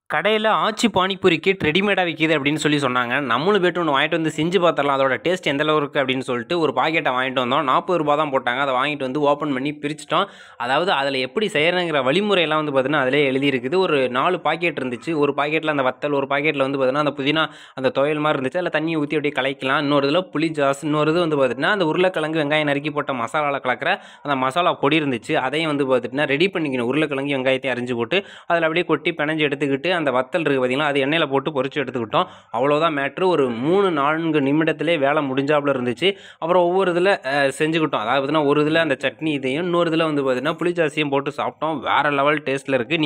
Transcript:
கடையில் ஆச்சி பானிபூரி கிட் ரெடிமேடாக விற்கிது அப்படின்னு சொல்லி சொன்னாங்க நம்மளும் போய்ட்டு ஒன்று வாங்கிட்டு வந்து செஞ்சு பார்த்துடலாம் அதோட டேஸ்ட் எந்த அளவு இருக்குது அப்படின்னு சொல்லிட்டு ஒரு பாக்கெட்டை வாங்கிட்டு வந்தோம் நாற்பது ரூபா தான் போட்டாங்க அதை வாங்கிட்டு வந்து ஓப்பன் பண்ணி பிரிச்சிட்டோம் அதாவது அதில் எப்படி செய்யறங்கிற வழிமுறையெல்லாம் வந்து பார்த்தீங்கன்னா அதிலே எழுதியிருக்குது ஒரு நாலு பாக்கெட் இருந்துச்சு ஒரு பாக்கெட்டில் அந்த வத்தல் ஒரு பாக்கெட்டில் வந்து பார்த்தீங்கன்னா அந்த புதினா அந்த துவையல் மாதிரி இருந்துச்சு அதில் தண்ணியை ஊற்றி அப்படியே கலக்கலாம் இன்னொரு இதில் புளி ஜாஸ் இன்னொரு இது வந்து பார்த்தீங்கன்னா அந்த உருளைக்கிழங்கு வெங்காயம் நறுக்கி போட்ட மசாலாவில் கலக்கிற அந்த மசாலா பொடி இருந்துச்சு அதையும் வந்து பார்த்துட்டுனா ரெடி பண்ணிக்கணும் உருளைக்கிழங்கு வெங்காயத்தையும் அரிஞ்சு போட்டு அதில் அப்படியே கொட்டி பிணைஞ்சு எடுத்துக்கிட்டு அந்த வத்தல் இருக்குது பார்த்தீங்களா அது எண்ணெயில் போட்டு பொரிச்சு எடுத்துக்கிட்டோம் அவ்வளோதான் மேட்ரு ஒரு மூணு நான்கு நிமிடத்திலே வேலை முடிஞ்சாப்புல இருந்துச்சு அப்புறம் ஒவ்வொரு இதில் செஞ்சுக்கிட்டோம் அதாவது பார்த்தீங்கன்னா ஒரு இதில் அந்த சட்னி இதையும் இன்னொரு இதில் வந்து பார்த்தீங்கன்னா புளிச்சாசியும் போட்டு சாப்பிட்டோம் வேறு லெவல் டேஸ்ட்டில் இருக்குது